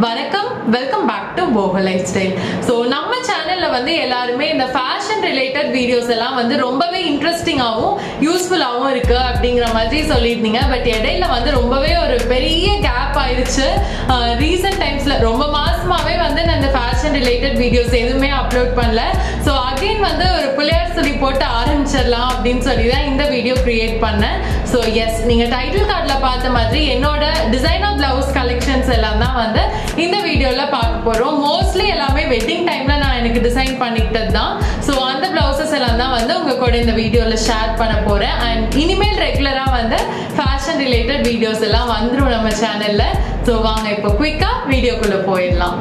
வணக்கம் welcome back to Poco life style so நம்ம சேனல்ல வந்து எல்லாருமே இந்த ஃபேஷன் ரிலேட்டட் வீடியோஸ் எல்லாம் வந்து ரொம்பவே இன்ட்ரெஸ்டிங்காகவும் யூஸ்ஃபுல்லாகவும் இருக்கு அப்படிங்கிற மாதிரி சொல்லியிருந்தீங்க பட் இடையில வந்து ரொம்பவே ஒரு பெரிய கேப் ஆயிடுச்சு ரீசெண்ட் டைம்ஸ்ல ரொம்ப மாசமாவே வந்து நான் இந்த ஃபேஷன் ரிலேட்டட் வீடியோஸ் எதுவுமே அப்லோட் பண்ணல ஸோ அகைன் வந்து ஒரு பிள்ளையார் சொல்லி போட்டு ஆரம்பிச்சிடலாம் அப்படின்னு சொல்லி தான் இந்த வீடியோ கிரியேட் பண்ணேன் ஸோ எஸ் நீங்க டைட்டில் கார்டில் பார்த்த மாதிரி என்னோட டிசைனர் பிளவுஸ் கலெக்ஷன்ஸ் எல்லாம் தான் வந்து இந்த வீடியோல பார்க்க போறோம் மோஸ்ட்லி எல்லாமே வெட்டிங் டைம்ல நான் எனக்கு டிசைன் பண்ணிக்கிட்டது தான் ஸோ அந்த பிளவுசஸ் எல்லாம் தான் வந்து உங்க கூட இந்த வீடியோல ஷேர் பண்ண போறேன் அண்ட் இனிமேல் ரெகுலரா வந்து ஃபேஷன் ரிலேட்டட் வீடியோஸ் எல்லாம் வந்துரும் நம்ம சேனல்ல ஸோ வாங்க இப்போ குயிக்கா வீடியோக்குள்ள போயிடலாம்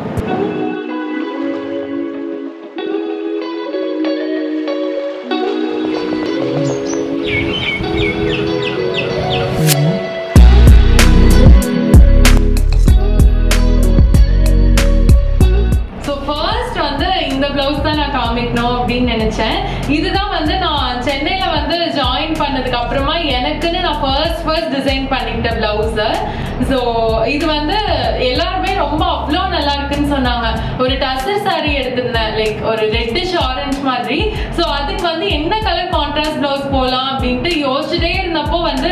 ஸோ ஃபர்ஸ்ட் வந்து இந்த பிளவுஸ் தான் நான் காமிக்கணும் அப்படின்னு நினைச்சேன் இதுதான் வந்து நான் சென்னையில வந்து ஜாயின் பண்ணதுக்கு அப்புறமா எனக்குன்னு நான் ஃபர்ஸ்ட் ஃபர்ஸ்ட் டிசைன் பண்ணிக்கிட்ட பிளவுஸ் ஸோ இது வந்து எல்லாருமே ரொம்ப அவ்வளோ நல்லா இருக்குன்னு சொன்னாங்க ஒரு டசர் சாரி எடுத்திருந்தேன் லைக் ஒரு ரெட்டிஷ் ஆரஞ்சு மாதிரி ஸோ அதுக்கு வந்து என்ன கலர் கான்ட்ராஸ்ட் பிளவுஸ் போகலாம் அப்படின்ட்டு யோசிச்சுட்டே இருந்தப்போ வந்து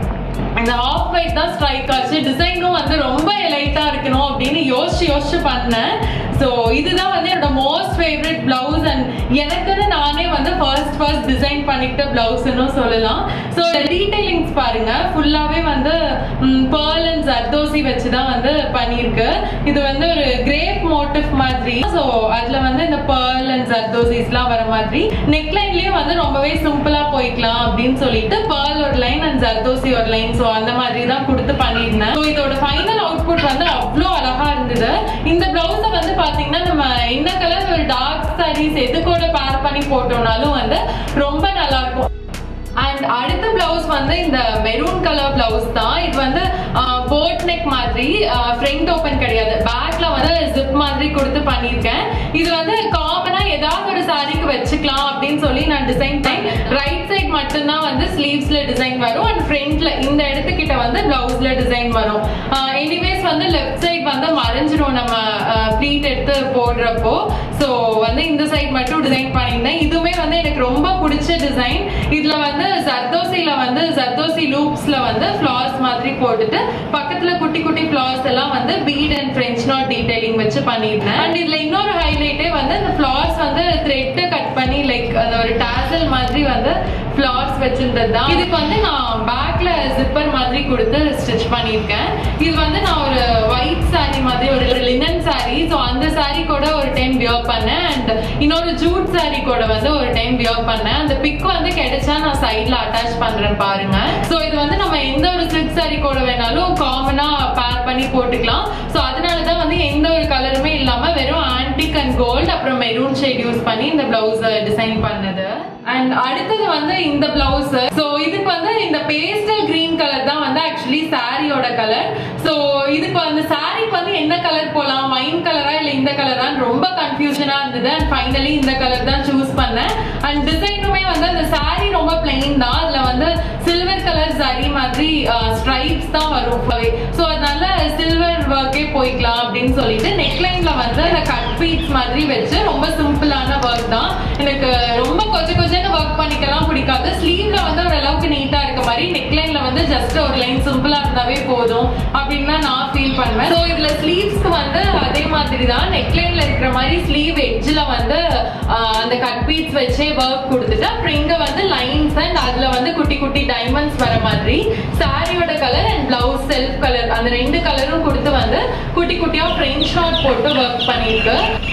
இந்த ஆஃப் ஒயிட் தான் ஸ்ட்ரைக் ஆச்சு டிசைனும் வந்து ரொம்ப லைட்டா இருக்கணும் அப்படின்னு யோசிச்சு யோசிச்சு பண்ணேன் ஸோ இதுதான் வந்து என்னோட மோஸ்ட் ஃபேவரட் பிளவுஸ் அண்ட் எனக்குன்னு நானே வந்து ஃபர்ஸ்ட் ஃபர்ஸ்ட் டிசைன் பண்ணிக்கிட்ட பிளவுஸ்னு சொல்லலாம் ஸோ டீடைலிங்ஸ் பாருங்க ஃபுல்லாவே வந்து பேர்ல் அண்ட் ஜர்தோசி வச்சு தான் வந்து பண்ணியிருக்கு இது வந்து ஒரு கிரேப் மோட்டிவ் மாதிரி ஸோ அதுல வந்து இந்த பேர்ல் அண்ட் ஜர்தோசிஸ்லாம் வர மாதிரி நெக்லைன்லயும் வந்து ரொம்பவே சிம்பிளா போய்க்கலாம் அப்படின்னு சொல்லிட்டு பேர்ல் ஒரு லைன் அண்ட் ஜர்தோசி ஒரு லைன் ஸோ அந்த மாதிரி தான் கொடுத்து பண்ணியிருந்தேன் ஸோ இதோட ஃபைனல் அவுட்புட் வந்து அவ்வளோ அழகா இருந்தது இந்த பிளவுஸை வந்து பாத்தீங்கன்னா நம்ம என்ன கலர் ஒரு டார்க் சாரீஸ் எது கூட பேர் பண்ணி போட்டோம்னாலும் வந்து ரொம்ப நல்லா இருக்கும் அண்ட் அடுத்த பிளவுஸ் வந்து இந்த மெரூன் கலர் பிளவுஸ் தான் இது வந்து போட் நெக் மாதிரி ஃப்ரண்ட் ஓபன் கிடையாது பேக்ல வந்து ஜிப் மாதிரி கொடுத்து பண்ணியிருக்கேன் இது வந்து காமனா ஏதாவது ஒரு சாரிக்கு வச்சுக்கலாம் அப்படின்னு சொல்லி நான் டிசைன் டைம் ரைட் சைட் மட்டும்தான் வந்து ஸ்லீவ்ஸ்ல டிசைன் வரும் அண்ட் ஃப்ரண்ட்ல இந்த இடத்துக்கிட்ட வந்து பிளவுஸ்ல டிசைன் வரும் எனிவேஸ் வந்து லெஃப்ட் சைட் வந்து மறைஞ்சிரும் நம்ம ப்ளீட் எடுத்து போடுறப்போ ஸோ வந்து இந்த சைட் மட்டும் டிசைன் பண்ணியிருந்தேன் இதுவுமே வந்து எனக்கு ரொம்ப பிடிச்ச டிசைன் இதுல வந்து ஜர்தோசில வந்து ஜர்தோசி லூப்ஸ்ல வந்து ஃபிளார்ஸ் மாதிரி போட்டுட்டு பக்கத்துல குட்டி குட்டி ஃபிளார்ஸ் எல்லாம் வந்து bead and French knot detailing வச்சு பண்ணியிருந்தேன் அண்ட் இதுல இன்னொரு ஹைலைட்டே வந்து இந்த ஃபிளார்ஸ் வந்து த்ரெட்டை கட் பண்ணி லைக் அந்த ஒரு டாசல் மாதிரி வந்து ஃபிளார்ஸ் வச்சிருந்தது தான் இதுக்கு வந்து நான் பேக்ல ஜிப்பர் மாதிரி கொடுத்து ஸ்டிச் பண்ணியிருக்கேன் இது வந்து நான் ஒரு ஒயிட் சாரி மாதிரி ஒரு லினன் சாரி ஸோ அந்த சாரி கூட ஒரு டைம் வியர் பண்ணேன் அண்ட் இன்னொரு ஜூட் சாரி கூட வந்து ஒரு டைம் வியர் பண்ணேன் அந்த பிக் வந்து கிடைச்சா நான் சைட்ல அட்டாச் பண்றேன் பாருங்க ஸோ இது வந்து நம்ம எந்த ஒரு சில்க் சாரி கூட வேணாலும் காமனா பேர் பண்ணி போட்டுக்கலாம் ஸோ அதனால தான் வந்து எந்த ஒரு கலருமே இல்லாம வெறும் ஆன்டிக் அண்ட் கோல்ட் அப்புறம் மெரூன் ஷேட் யூஸ் பண்ணி இந்த பிளவுஸ் டிசைன் பண்ணது அண்ட் அடுத்தது வந்து இந்த பிளவுஸ் ஸோ இதுக்கு வந்து இந்த பேஸ்டல் கிரீன் கலர் தான் வந்து ஆக்சுவலி சாரியோட கலர் ஸோ இதுக்கு வந்து சாரிக்கு வந்து என்ன கலர் போலாம் மைன் கலரா இல்ல இந்த கலரான்னு ரொம்ப கன்ஃபியூஷனா இருந்தது அண்ட் ஃபைனலி இந்த கலர் தான் சூஸ் பண்ணேன் அண்ட் டிசைனுமே வந்து அந்த சாரி ரொம்ப பிளெயின் தான் அதுல வந்து சில்வர் கலர் சாரி மாதிரி ஸ்ட்ரைப்ஸ் தான் வரும் ஸோ அதனால சில்வர் ஒர்க்கே போய்க்கலாம் அப்படின்னு சொல்லிட்டு நெக்லைன்ல வந்து இந்த கட் பீட்ஸ் மாதிரி வச்சு ரொம்ப சிம்பிளான ஒர்க் தான் எனக்கு ரொம்ப கொஞ்சம் கொஞ்சம் ஒர்க் பண்ணிக்கலாம் பிடிக்காது ஸ்லீவ்ல வந்து ஓரளவுக்கு நீட்டா இருக்க மாதிரி நெக்லைன்ல வந்து ஜஸ்ட் ஒரு லைன் சிம்பிளா இருந்தாவே போதும் அப்படின்னு தான் நான் ஃபீல் பண்ணுவேன் ஸோ இதுல ஸ்லீவ்ஸ்க்கு வந்து அதே மாதிரி தான் நெக்லைன்ல இருக்கிற மாதிரி ஸ்லீவ் எட்ஜ்ல வந்து அந்த கட் பீட்ஸ் வச்சே ஒர்க் கொடுத்துட்டு அப்புறம் இங்க வந்து லைன்ஸ் அண்ட் அதுல வந்து குட்டி குட்டி டைமண்ட்ஸ் வர மாதிரி சாரியோட colour and blouse self colour அந்த ரெண்டு கலரும் கொடுத்து வந்து குட்டி குட்டியா ஃப்ரெஞ்ச் ஷார்ட் போட்டு ஒர்க் பண்ணிருக்கு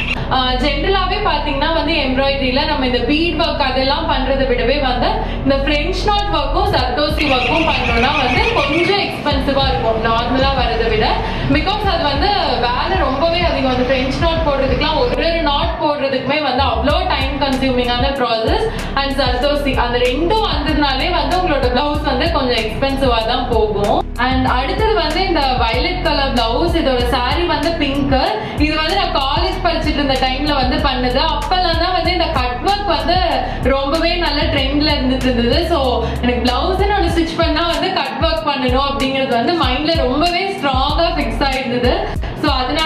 ஜென்ரலாவே பாத்தீங்கன்னா வந்து எம்ப்ராய்டரியில நம்ம இந்த பீட் ஒர்க் அதெல்லாம் பண்றதை விடவே வந்து இந்த பிரெஞ்ச் நாட் ஒர்க்கும் சர்தோசி ஒர்க்கும் பண்ணோம்னா வந்து கொஞ்சம் எக்ஸ்பென்சிவா இருக்கும் நார்மலா வரதை விட பிகாஸ் அது வந்து வேலை ரொம்பவே அதிகம் அந்த பிரெஞ்ச் நாட் போடுறதுக்குலாம் ஒரு ஒரு நாட் போடுறதுக்குமே வந்து அவ்வளோ டைம் கன்சியூமிங்கான ப்ராசஸ் அண்ட் சர்தோசி அந்த ரெண்டும் வந்ததுனாலே வந்து உங்களோட பிளவுஸ் வந்து கொஞ்சம் எக்ஸ்பென்சிவா தான் போகும் அண்ட் அடுத்தது வந்து இந்த வயலட் கலர் பிளவுஸ் இதோட சாரி வந்து பிங்க் இது வந்து நான் காலேஜ் படிச்சுட்டு இருந்த டைம்ல வந்து பண்ணது அப்பெல்லாம் தான் வந்து இந்த கட் ஒர்க் வந்து ரொம்பவே நல்ல ட்ரெண்ட்ல இருந்துட்டு இருந்தது ஸோ எனக்கு பிளவுஸ் ஒன்று ஸ்டிச் பண்ணா வந்து கட் ஒர்க் பண்ணணும் அப்படிங்கிறது வந்து மைண்ட்ல ரொம்பவே ஸ்ட்ராங்கா ஃபிக்ஸ் ஆயிருந்தது ஸோ அதனால தான்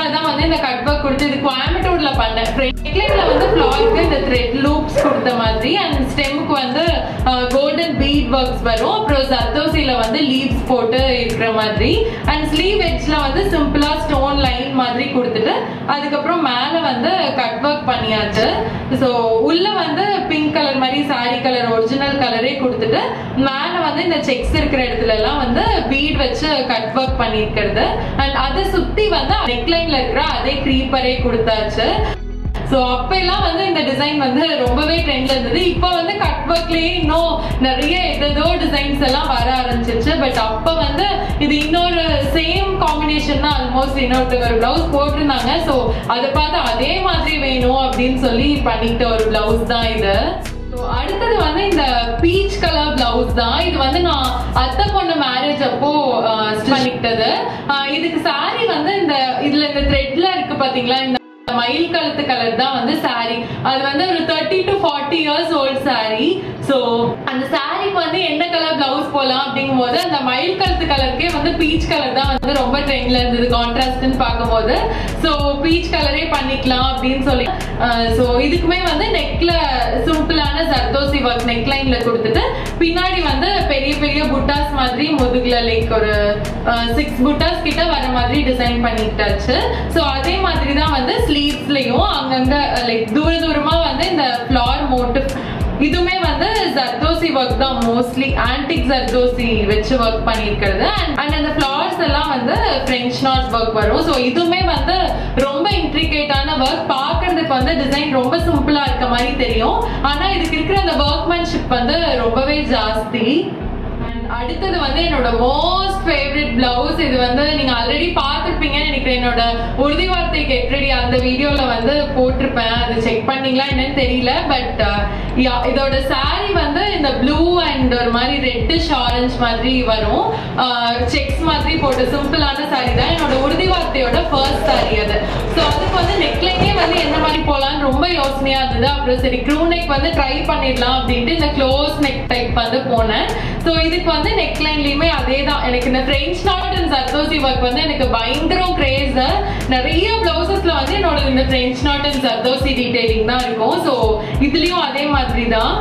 இந்த கட் ஒர்க் கொடுத்து இது கோயம்புத்தூர்ல பண்ணேன் நெக்லைன்ல வந்து ஃபிளாருக்கு இந்த த்ரெட் லூப்ஸ் கொடுத்த மாதிரி அண்ட் ஸ்டெம்க்கு வந்து கோல்டன் பீட் ஒர்க்ஸ் வரும் அப்புறம் சத்தோசில வந்து லீவ்ஸ் போட்டு இருக்கிற மாதிரி அண்ட் ஸ்லீவ் எட்ஜ்ல வந்து சிம்பிளா ஸ்டோன் லைன் மாதிரி கொடுத்துட்டு அதுக்கப்புறம் மேல வந்து கட் ஒர்க் பண்ணியாச்சு ஸோ உள்ள வந்து பிங்க் கலர் மாதிரி சாரி கலர் ஒரிஜினல் கலரே கொடுத்துட்டு மேல வந்து இந்த செக்ஸ் இருக்கிற இடத்துல எல்லாம் வந்து பீட் வச்சு கட் ஒர்க் பண்ணிருக்கிறது அண்ட் அதை சுத்தி வந்து நெக்லைன்ல இருக்கிற அதே க்ரீப்பரே கொடுத்தாச்சு ஸோ அப்ப எல்லாம் வந்து இந்த டிசைன் வந்து ரொம்பவே ட்ரெண்ட்ல இருந்தது இப்போ வந்து கட் ஒர்க்லயே இன்னும் நிறைய ஏதோ டிசைன்ஸ் எல்லாம் வர ஆரம்பிச்சிருச்சு பட் அப்ப வந்து இது இன்னொரு சேம் காம்பினேஷன் தான் ஆல்மோஸ்ட் இன்னொருத்தர் ஒரு பிளவுஸ் போட்டிருந்தாங்க ஸோ அதை பார்த்து அதே மாதிரி வேணும் அப்படின்னு சொல்லி பண்ணிட்ட ஒரு பிளவுஸ் தான் இது So, அடுத்தது வந்து இந்த பீச் கலர் பிளவுஸ் தான் இது வந்து நான் அத்தை பொண்ணு மேரேஜ் அப்போ ஸ்டிச் பண்ணிக்கிட்டது ஆஹ் இதுக்கு saree வந்து இந்த இதுல இந்த த்ரெட்ல இருக்கு பாத்தீங்களா இந்த மயில் கழுத்து கலர் தான் வந்து saree அது வந்து ஒரு thirty to forty years old saree so அந்த சாரிக்கு வந்து என்ன கலர் பிளவுஸ் போலாம் அப்படிங்கும் போது அந்த மயில் கழுத்து கலருக்கே வந்து பீச் கலர் தான் வந்து ரொம்ப ட்ரெண்ட்ல இருந்தது கான்ட்ராஸ்ட்னு பார்க்கும்போது ஸோ பீச் கலரே பண்ணிக்கலாம் அப்படின்னு சொல்லி ஸோ இதுக்குமே வந்து நெக்ல சிம்பிளான ஜர்தோசி ஒர்க் நெக் லைன்ல கொடுத்துட்டு பின்னாடி வந்து பெரிய பெரிய புட்டாஸ் மாதிரி முதுகுல லைக் ஒரு சிக்ஸ் புட்டாஸ் கிட்ட வர மாதிரி டிசைன் பண்ணிட்டாச்சு ஸோ அதே மாதிரி தான் வந்து ஸ்லீவ்ஸ்லயும் அங்கங்க லைக் தூர தூரமா வந்து இந்த ஃபிளார் மோட்டிவ் இதுவுமே வந்து ஜர்தோசி ஒர்க் தான் மோஸ்ட்லி ஆன்டிக் ஜர்தோசி வச்சு ஒர்க் பண்ணியிருக்கிறது அண்ட் அந்த ஃபிளார்ஸ் எல்லாம் வந்து ஃப்ரெஞ்ச் நாட் ஒர்க் வரும் ஸோ இதுவுமே வந்து ரொம்ப இன்ட்ரிகேட்டான ஒர்க் பார்க்கறதுக்கு வந்து டிசைன் ரொம்ப சிம்பிளா இருக்க மாதிரி தெரியும் ஆனா இதுக்கு இருக்கிற அந்த ஒர்க்மேன்ஷிப் வந்து ரொம்பவே ஜாஸ்தி And அடுத்தது வந்து என்னோட மோஸ்ட் ஃபேவரட் பிளவுஸ் இது வந்து நீங்க ஆல்ரெடி பார்த்துருப்பீங்கன்னு நினைக்கிறேன் என்னோட உறுதி வார்த்தை கெட்ரெடி அந்த வீடியோல வந்து போட்டிருப்பேன் அது செக் பண்ணீங்களா என்னன்னு தெரியல பட் இதோட saree வந்து இந்த ப்ளூ அண்ட் ஒரு மாதிரி ரெட்டிஷ் ஆரஞ்சு மாதிரி வரும் செக்ஸ் மாதிரி போட்டு சிம்பிளான saree தான் என்னோட உறுதி வார்த்தையோட ஃபர்ஸ்ட் saree அது ஸோ அதுக்கு வந்து நெக்லைனே வந்து என்ன மாதிரி போலாம்னு ரொம்ப யோசனையா இருந்தது அப்புறம் சரி க்ரூ நெக் வந்து ட்ரை பண்ணிடலாம் அப்படின்ட்டு இந்த க்ளோஸ் நெக் டைப் வந்து போனேன் ஸோ இதுக்கு வந்து நெக் லைன்லயுமே அதே தான் எனக்கு இந்த French knot and zardozi work வந்து எனக்கு பயங்கரம் கிரேஸ் நிறைய பிளவுசஸ்ல வந்து என்னோட இந்த French knot and zardozi detailing தான் இருக்கும் ஸோ இதுலயும் அதே மாதிரி தான்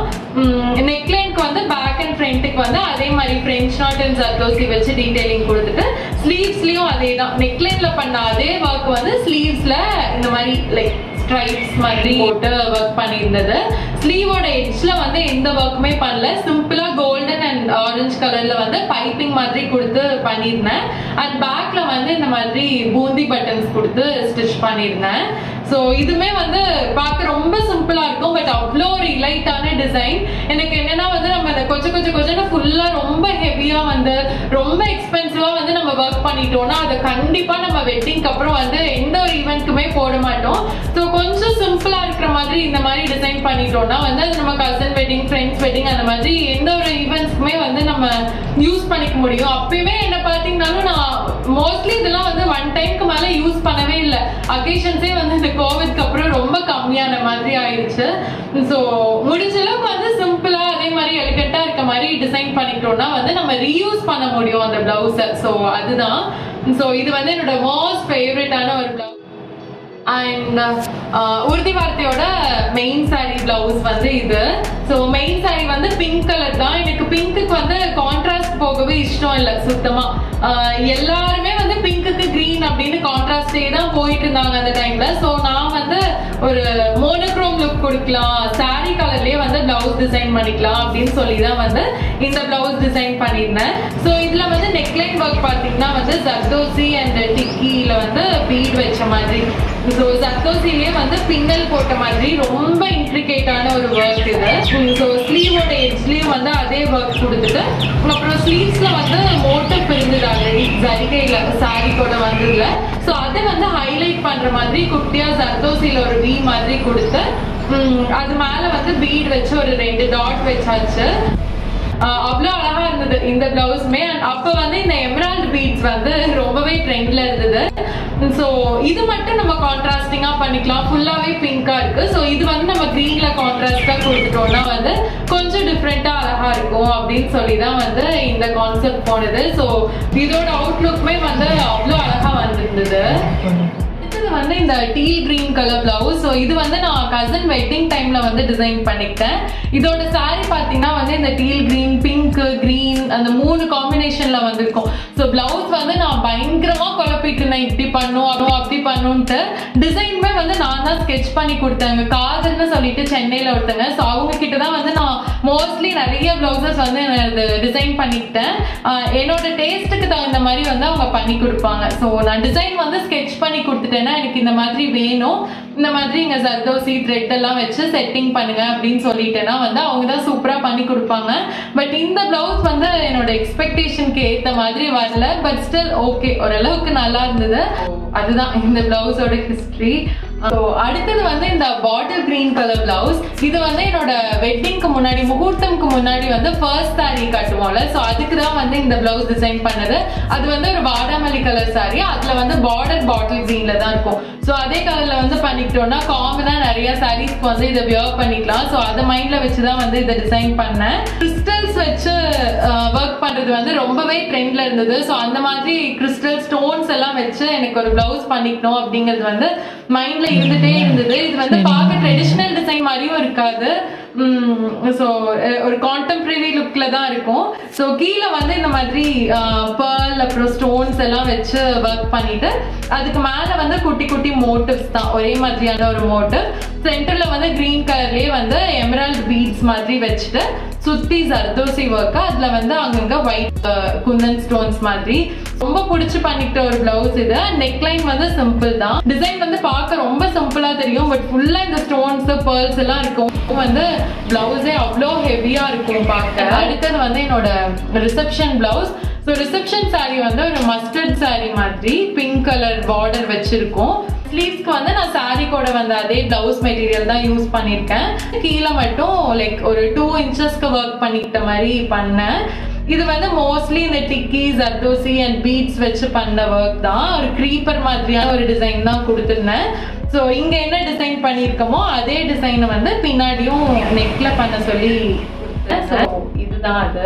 நெக் லைனுக்கு வந்து பேக் அண்ட் ஃப்ரண்ட்டுக்கு வந்து அதே மாதிரி ஃப்ரெஞ்ச் நாட் அண்ட் சர்தோசி வச்சு டீடைலிங் கொடுத்துட்டு ஸ்லீவ்ஸ்லயும் அதே தான் நெக் லைன்ல பண்ண அதே ஒர்க் வந்து ஸ்லீவ்ஸ்ல இந்த மாதிரி லைக் ஸ்ட்ரைப்ஸ் மாதிரி போட்டு ஒர்க் பண்ணியிருந்தது ஸ்லீவோட எட்ஜ்ல வந்து எந்த ஒர்க்குமே பண்ணல சிம்பிளா கோல்டன் அண்ட் ஆரஞ்சு கலர்ல வந்து பைப்பிங் மாதிரி கொடுத்து பண்ணியிருந்தேன் அண்ட் பேக்ல வந்து இந்த மாதிரி பூந்தி பட்டன்ஸ் கொடுத்து ஸ்டிச் பண்ணியிருந்தேன் ஸோ இதுமே வந்து பார்க்க ரொம்ப சிம்பிளா இருக்கும் பட் அவ்வளோ ஒரு இலைட்டான டிசைன் எனக்கு என்னன்னா வந்து நம்ம இந்த கொஞ்சம் கொஞ்சம் கொஞ்சம் ஃபுல்லா ரொம்ப ஹெவியா வந்து ரொம்ப எக்ஸ்பென்சிவா வந்து நம்ம ஒர்க் பண்ணிட்டோம்னா அதை கண்டிப்பா நம்ம வெட்டிங்க்கு அப்புறம் வந்து எந்த ஒரு ஈவெண்ட்க்குமே போட மாட்டோம் ஸோ கொஞ்சம் சிம்பிளா இருக்கிற மாதிரி இந்த மாதிரி டிசைன் பண்ணிட்டோம்னா வந்து அது நம்ம கசன் வெட்டிங் ஃப்ரெண்ட்ஸ் வெட்டிங் அந்த மாதிரி எந்த ஒரு ஈவெண்ட்ஸ்க்குமே வந்து நம்ம யூஸ் பண்ணிக்க முடியும் அப்பயுமே என்ன பார்த்தீங்கன்னாலும் நான் மோஸ்ட்லி இதெல்லாம் வந்து ஒன் டைம்க்கு மேல யூஸ் பண்ணவே இல்லை அக்கேஷன்ஸே வந்து இந்த கோவிட்க்கு அப்புறம் ரொம்ப கம்மியான மாதிரி ஆயிடுச்சு ஸோ முடிஞ்ச அளவுக்கு வந்து சிம்பிளா அதே மாதிரி எலிகண்டா இருக்க மாதிரி டிசைன் பண்ணிட்டோம்னா வந்து நம்ம ரீயூஸ் பண்ண முடியும் அந்த பிளவுஸை ஸோ அதுதான் ஸோ இது வந்து என்னோட மோஸ்ட் ஃபேவரட்டான ஒரு பிளவுஸ் அண்ட் உறுதி வார்த்தையோட மெயின் சாரி பிளவுஸ் வந்து இது ஸோ மெயின் சாரி வந்து பிங்க் கலர் தான் எனக்கு பிங்க்குக்கு வந்து கான்ட்ராஸ்ட் போகவே இஷ்டம் இல்லை சுத்தமா ஆஹ் எல்லாருமே வந்து பிங்க்குக்கு கிரீன் அப்படின்னு கான்ட்ராஸ்டே தான் போயிட்டு இருந்தாங்க அந்த டைம்ல ஸோ நான் வந்து ஒரு மோனோக்ரோம் லுக் கொடுக்கலாம் சாரி கலர்லயே வந்து பிளவுஸ் டிசைன் பண்ணிக்கலாம் அப்படின்னு சொல்லி தான் வந்து இந்த பிளவுஸ் டிசைன் பண்ணியிருந்தேன் ஸோ இதுல வந்து நெக்லைன் ஒர்க் பார்த்தீங்கன்னா வந்து ஜர்தோசி அண்ட் டிக்கியில வந்து பீட் வச்ச மாதிரி ஸோ ஜர்தோசிலேயே வந்து பின்னல் போட்ட மாதிரி ரொம்ப இன்ட்ரிகேட்டான ஒரு ஒர்க் இது ஸோ ஸ்லீவோட எட்ஜ்லயும் வந்து அதே ஒர்க் கொடுத்துட்டு அப்புறம் ஸ்லீவ்ஸ்ல வந்து மோட்டப் இருந்தது ஆல்ரெடி ஜரிகையில சாரி கூட வந்ததுல ஸோ அதை வந்து ஹைலைட் பண்ற மாதிரி குட்டியா ஜர்தோசியில ஒரு வி மாதிரி கொடுத்து உம், அது மேல வந்து பீட் வச்சு ஒரு ரெண்டு டாட் வச்சாச்சு ஆஹ் அவ்வளோ அழகா இருந்தது இந்த பிளவுஸ்மே அண்ட் அப்ப வந்து இந்த எமரால்டு பீட்ஸ் வந்து ரொம்பவே ட்ரெண்ட்ல இருந்தது ஸோ இது மட்டும் நம்ம கான்ட்ராஸ்டிங்கா பண்ணிக்கலாம் ஃபுல்லாவே பிங்கா இருக்கு ஸோ இது வந்து நம்ம கிரீன்ல கான்ட்ராஸ்டா கொடுத்துட்டோம்னா வந்து கொஞ்சம் டிஃப்ரெண்டா அழகா இருக்கும் அப்படின்னு சொல்லி தான் வந்து இந்த கான்செப்ட் போனது ஸோ இதோட அவுட்லுக்குமே வந்து அவ்வளோ அழகா வந்திருந்தது அடுத்தது வந்து இந்த teal green colour blouse so இது வந்து நான் கசன் வெட்டிங் டைம்ல வந்து டிசைன் பண்ணிக்கிட்டேன் இதோட saree பார்த்தீங்கன்னா வந்து இந்த டீல் கிரீன் பிங்க் கிரீன் அந்த மூணு காம்பினேஷன்ல வந்திருக்கும் ஸோ பிளவுஸ் வந்து நான் பயங்கரமா குழப்பிட்டு நான் இப்படி பண்ணும் அதுவும் அப்படி பண்ணுன்ட்டு டிசைனுமே வந்து நான் தான் ஸ்கெச் பண்ணி கொடுத்தேங்க காதல்னு சொல்லிட்டு சென்னையில ஒருத்தங்க ஸோ அவங்க கிட்ட தான் வந்து நான் மோஸ்ட்லி நிறைய பிளவுசஸ் வந்து டிசைன் பண்ணிக்கிட்டேன் ஆஹ் என்னோட டேஸ்ட்டுக்கு தகுந்த மாதிரி வந்து அவங்க பண்ணி கொடுப்பாங்க ஸோ நான் டிசைன் வந்து ஸ்கெச் பண்ணி கொடுத்துட்டேன்னா எனக்கு இந்த மாதிரி வேணும் இந்த மாதிரி இங்க ஜர்தோசி த்ரெட் எல்லாம் வச்சு செட்டிங் பண்ணுங்க அப்படின்னு சொல்லிட்டேன்னா வந்து அவங்க தான் சூப்பரா பண்ணி கொடுப்பாங்க பட் இந்த பிளவுஸ் வந்து என்னோட எக்ஸ்பெக்டேஷனுக்கு ஏத்த மாதிரி வரல பட் ஸ்டில் ஓகே ஓரளவுக்கு நல்லா இருந்தது அதுதான் இந்த பிளவுஸோட ஹிஸ்டரி ஸோ அடுத்தது வந்து இந்த பாட்டில் கிரீன் கலர் பிளவுஸ் இது வந்து என்னோட வெட்டிங்க்கு முன்னாடி முகூர்த்தம்க்கு முன்னாடி வந்து ஃபர்ஸ்ட் saree கட்டுவோம்ல ஸோ அதுக்கு தான் வந்து இந்த பிளவுஸ் டிசைன் பண்ணது அது வந்து ஒரு வாடாமல்லி கலர் saree அதுல வந்து பார்டர் பாட்டில் கிரீன்ல தான் இருக்கும் ஸோ அதே கலர்ல வந்து பண்ணிக்கிட்டோம்னா காமனா நிறைய சாரீஸ்க்கு வந்து இதை வியர் பண்ணிக்கலாம் ஸோ அதை மைண்ட்ல வச்சு தான் வந்து இதை டிசைன் பண்ணேன் கிறிஸ்டல்ஸ் வச்சு ஒர்க் பண்றது வந்து ரொம்பவே ட்ரெண்ட்ல இருந்தது ஸோ அந்த மாதிரி கிறிஸ்டல் ஸ்டோன்ஸ் எல்லாம் வச்சு எனக்கு ஒரு பிளவுஸ் பண்ணிக்கணும் அப்படிங்கிறது வந்து மைண்ட்ல இருந்துட்டே இருந்தது இது வந்து பார்க்க ட்ரெடிஷ்னல் டிசைன் மாதிரியும் இருக்காது ஸோ ஒரு கான்டெம்பரரி லுக்ல தான் இருக்கும் ஸோ கீழே வந்து இந்த மாதிரி பேர்ல் அப்புறம் ஸ்டோன்ஸ் எல்லாம் வச்சு ஒர்க் பண்ணிட்டு அதுக்கு மேலே வந்து குட்டி குட்டி மோட்டிவ்ஸ் தான் ஒரே மாதிரியான ஒரு மோட்டிவ் சென்டர்ல வந்து கிரீன் கலர்லயே வந்து எமரால்ட் பீட்ஸ் மாதிரி வச்சுட்டு சுத்தி ஜர்தோசி ஒர்க் அதுல வந்து அங்கங்க ஒயிட் குந்தன் ஸ்டோன்ஸ் மாதிரி ரொம்ப பிடிச்சி பண்ணிக்கிட்ட ஒரு பிளவுஸ் இது நெக்லைன் வந்து சிம்பிள் தான் டிசைன் வந்து பார்க்க ரொம்ப சிம்பிளா தெரியும் பட் ஃபுல்லா இந்த ஸ்டோன்ஸ் பேர்ல்ஸ் எல்லாம் இருக்கும் வந்து பிளவுஸே அவ்வளோ ஹெவியா இருக்கும் பார்க்க அடுத்தது வந்து என்னோட reception blouse so reception saree வந்து ஒரு மஸ்டர்ட் saree மாதிரி பிங்க் கலர் பார்டர் வச்சிருக்கும் ஸ்லீவ்ஸ்க்கு வந்து நான் saree கூட வந்து அதே பிளவுஸ் மெட்டீரியல் தான் யூஸ் பண்ணியிருக்கேன் கீழே மட்டும் லைக் ஒரு டூ இன்ச்சஸ்க்கு ஒர்க் பண்ணிக்கிட்ட மாதிரி பண்ணேன் இது வந்து மோஸ்ட்லி இந்த டிக்கி ஜர்தோசி அண்ட் பீட்ஸ் வச்சு பண்ண ஒர்க் தான் ஒரு க்ரீப்பர் மாதிரியான ஒரு டிசைன் தான் கொடுத்துருந்தேன் ஸோ இங்க என்ன டிசைன் பண்ணியிருக்கோமோ அதே டிசைனை வந்து பின்னாடியும் நெக்ல பண்ண சொல்லி ஸோ இதுதான் அது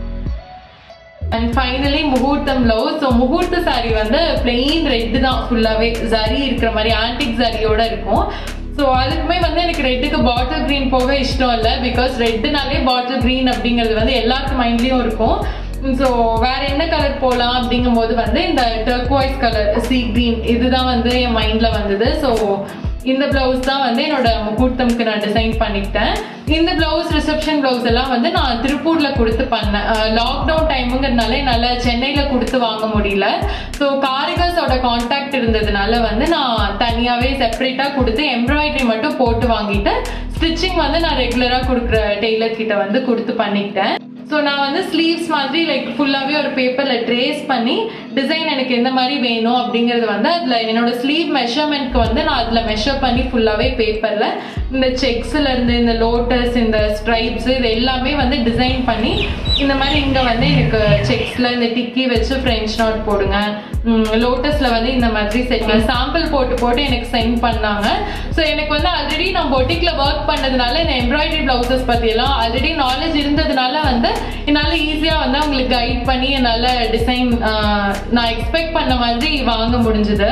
அண்ட் ஃபைனலி முகூர்த்தம் பிளவுஸ் ஸோ முகூர்த்த saree வந்து பிளெயின் ரெட் தான் ஃபுல்லாகவே ஜரி இருக்கிற மாதிரி ஆன்டிக் ஜரியோட இருக்கும் ஸோ அதுக்குமே வந்து எனக்கு ரெட்டுக்கு பாட்டில் க்ரீன் போக இஷ்டம் இல்லை பிகாஸ் ரெட்டுனாலே பாட்டில் க்ரீன் அப்படிங்கிறது வந்து எல்லாருக்கு மைண்ட்லேயும் இருக்கும் ஸோ வேற என்ன கலர் போகலாம் அப்படிங்கும்போது வந்து இந்த டர்க்வாய்ஸ் கலர் சி க்ரீன் இதுதான் வந்து என் மைண்டில் வந்தது ஸோ இந்த பிளவுஸ் தான் வந்து என்னோட முகூர்த்தம்க்கு நான் டிசைன் பண்ணிக்கிட்டேன் இந்த பிளவுஸ் ரிசப்ஷன் பிளவுஸ் எல்லாம் வந்து நான் திருப்பூர்ல கொடுத்து பண்ணேன் லாக்டவுன் டைமுங்கிறதுனால என்னால் சென்னையில கொடுத்து வாங்க முடியல ஸோ காரிகர்ஸோட காண்டாக்ட் இருந்ததுனால வந்து நான் தனியாகவே செப்பரேட்டாக கொடுத்து எம்ப்ராய்டரி மட்டும் போட்டு வாங்கிட்டு ஸ்டிச்சிங் வந்து நான் ரெகுலராக கொடுக்குற டெய்லர் கிட்ட வந்து கொடுத்து பண்ணிக்கிட்டேன் ஸோ நான் வந்து ஸ்லீவ்ஸ் மாதிரி லைக் ஃபுல்லாகவே ஒரு பேப்பரில் ட்ரேஸ் பண்ணி டிசைன் எனக்கு எந்த மாதிரி வேணும் அப்படிங்கிறது வந்து அதில் என்னோட ஸ்லீவ் மெஷர்மெண்ட்க்கு வந்து நான் அதில் மெஷர் பண்ணி ஃபுல்லாகவே பேப்பரில் இந்த செக்ஸ்ல இருந்து இந்த லோட்டஸ் இந்த ஸ்ட்ரைப்ஸ் இது எல்லாமே வந்து டிசைன் பண்ணி இந்த மாதிரி இங்கே வந்து எனக்கு செக்ஸில் இந்த டிக்கி வச்சு ஃப்ரெஞ்ச் நாட் போடுங்க லோட்டஸில் வந்து இந்த மாதிரி செட் சாம்பிள் போட்டு போட்டு எனக்கு சென்ட் பண்ணாங்க ஸோ எனக்கு வந்து ஆல்ரெடி நான் பொட்டிக்கில் ஒர்க் பண்ணதுனால இந்த எம்ப்ராய்டரி ப்ளவுசஸ் பற்றியெல்லாம் ஆல்ரெடி நாலேஜ் இருந்ததுனால வந்து என்னால் ஈஸியாக வந்து அவங்களுக்கு கைட் பண்ணி என்னால் டிசைன் நான் எக்ஸ்பெக்ட் பண்ண மாதிரி வாங்க முடிஞ்சுது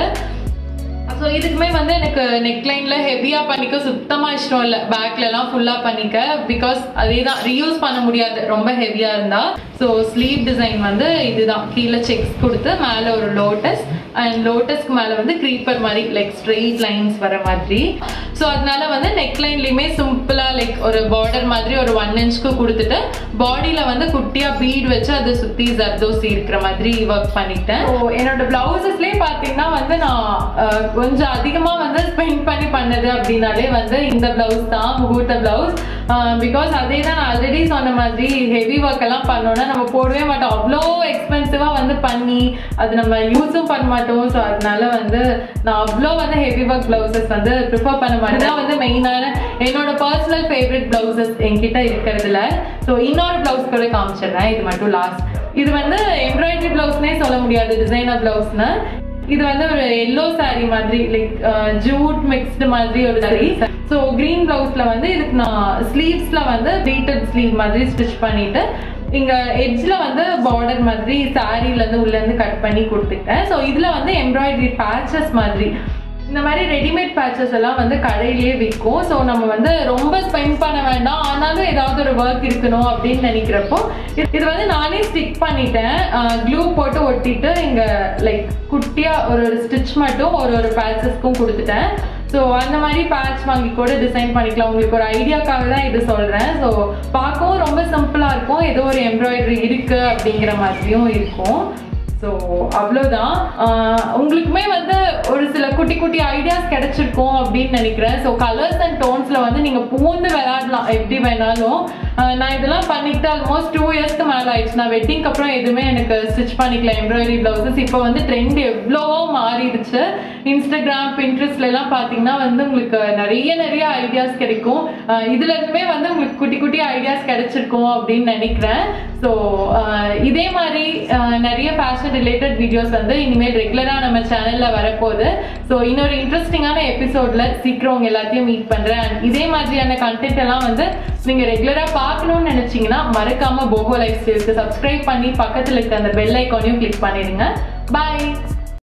ஸோ இதுக்குமே வந்து எனக்கு நெக்லைன்ல ஹெவியா பண்ணிக்க சுத்தமா இஷ்டம் இல்லை பேக்ல எல்லாம் ஃபுல்லா பண்ணிக்க பிகாஸ் அதே தான் ரீயூஸ் பண்ண முடியாது ரொம்ப ஹெவியா இருந்தா ஸோ ஸ்லீவ் டிசைன் வந்து இதுதான் கீழே செக்ஸ் கொடுத்து மேலே ஒரு லோட்டஸ் அண்ட் லோட்டஸ்க்கு மேலே வந்து க்ரீப்பர் மாதிரி லைக் ஸ்ட்ரெயிட் லைன்ஸ் வர மாதிரி ஸோ அதனால வந்து நெக்லைன்லையுமே சிம்பிளா லைக் ஒரு பார்டர் மாதிரி ஒரு ஒன் இன்ச்க்கு கொடுத்துட்டு பாடியில வந்து குட்டியா பீட் வச்சு அதை சுத்தி ஜர்தோசி இருக்கிற மாதிரி ஒர்க் பண்ணிட்டேன் ஸோ என்னோட பிளவுசஸ்லேயே பார்த்தீங்கன்னா வந்து நான் அஹ், கொஞ்சம் அதிகமா வந்து ஸ்பெண்ட் பண்ணி பண்ணது அப்படின்னாலே வந்து இந்த பிளவுஸ் தான் முகூர்த்த பிளவுஸ் பிகாஸ் அதே தான் நான் ஆல்ரெடி சொன்ன மாதிரி ஹெவி ஒர்க் எல்லாம் பண்ணோம்னா நம்ம போடவே மாட்டோம் அவ்வளோ எக்ஸ்பென்சிவா வந்து பண்ணி அது நம்ம யூஸும் பண்ண மாட்டோம் ஸோ அதனால வந்து நான் அவ்வளோ வந்து ஹெவி ஒர்க் பிளவுசஸ் வந்து ப்ரிஃபர் பண்ண மாட்டேன் தான் வந்து மெயினான என்னோட பர்சனல் ஃபேவரட் பிளவுசஸ் என்கிட்ட இருக்கிறதுல ஸோ இன்னொரு பிளவுஸ் கூட காமிச்சிடுறேன் இது மட்டும் லாஸ்ட் இது வந்து எம்ப்ராய்டரி பிளவுஸ்னே சொல்ல முடியாது டிசைனர் பிளவுஸ்னு இது வந்து ஒரு எல்லோ saree மாதிரி லைக் ஜூட் மிக்ஸ்டு மாதிரி ஒரு saree ஸோ கிரீன் பிளவுஸ்ல வந்து இதுக்கு நான் ஸ்லீவ்ஸ்ல வந்து பீட்டட் ஸ்லீவ் மாதிரி ஸ்டிச் பண்ணிட்டு இங்க எட்ஜ்ல வந்து பார்டர் மாதிரி சாரீல இருந்து உள்ள இருந்து கட் பண்ணி கொடுத்துட்டேன் ஸோ இதுல வந்து எம்ப்ராய்டரி பேச்சஸ் மாதிரி இந்த மாதிரி ரெடிமேட் பேட்சஸ் எல்லாம் வந்து கடையிலேயே விற்கும் ஸோ நம்ம வந்து ரொம்ப ஸ்பெண்ட் பண்ண வேண்டாம் ஆனாலும் ஏதாவது ஒரு ஒர்க் இருக்கணும் அப்படின்னு நினைக்கிறப்போ இது- இது வந்து நானே ஸ்டிக் பண்ணிட்டேன் க்ளூ போட்டு ஒட்டிட்டு இங்க லைக் குட்டியா ஒரு ஒரு ஸ்டிச் மட்டும் ஒரு ஒரு பேட்சஸ்க்கும் கொடுத்துட்டேன் ஸோ அந்த மாதிரி பேட்ச் வாங்கி கூட டிசைன் பண்ணிக்கலாம் உங்களுக்கு ஒரு ஐடியாக்காக தான் இது சொல்றேன் ஸோ பார்க்கவும் ரொம்ப சிம்பிளா இருக்கும் ஏதோ ஒரு எம்ப்ராய்டரி இருக்கு அப்படிங்கிற மாதிரியும் இருக்கும் ஸோ அவ்வளோதான் ஆஹ் உங்களுக்குமே வந்து ஒரு சில குட்டி குட்டி ஐடியாஸ் கிடைச்சிருக்கும் அப்படின்னு நினைக்கிறேன் ஸோ கலர்ஸ் அண்ட் டோன்ஸில் வந்து நீங்கள் பூந்து விளையாடலாம் எப்படி வேணாலும் ஆஹ் நான் இதெல்லாம் பண்ணிட்டு ஆல்மோஸ்ட் டூ இயர்ஸ்க்கு மேலே ஆயிடுச்சு நான் வெட்டிங்க்கு அப்புறம் எதுவுமே எனக்கு ஸ்டிச் பண்ணிக்கல எம்ப்ராய்டரி ப்ளவுசஸ் இப்போ வந்து ட்ரெண்ட் எவ்வளவோ மாறிடுச்சு இன்ஸ்டாகிராம் பின்ட்ரெஸ்ட்ல எல்லாம் பார்த்தீங்கன்னா வந்து உங்களுக்கு நிறைய நிறைய ஐடியாஸ் கிடைக்கும் ஆஹ் இதுல இருந்துமே வந்து உங்களுக்கு குட்டி குட்டி ஐடியாஸ் கிடைச்சிருக்கும் அப்படின்னு நினைக்கிறேன் ஸோ இதே மாதிரி ஆஹ் நிறைய ஃபேஷன் ரிலேட்டட் வீடியோஸ் வந்து இனிமேல் ரெகுலராக நம்ம சேனல்ல வரப்போகுது ஸோ இன்னொரு இன்ட்ரெஸ்டிங்கான எபிசோட்ல சீக்கிரம் உங்க எல்லாத்தையும் மீட் பண்றேன் And இதே மாதிரியான கண்டென்ட் எல்லாம் வந்து நீங்க ரெகுலரா பார்க்கணும்னு நினைச்சீங்கன்னா மறக்காம போகோ லைஃப் ஸ்டைல்ஸ்க்கு சப்ஸ்கிரைப் பண்ணி பக்கத்துல இருக்க அந்த பெல் ஐக்கானையும் கிளிக் பண்ணிடுங்க பாய்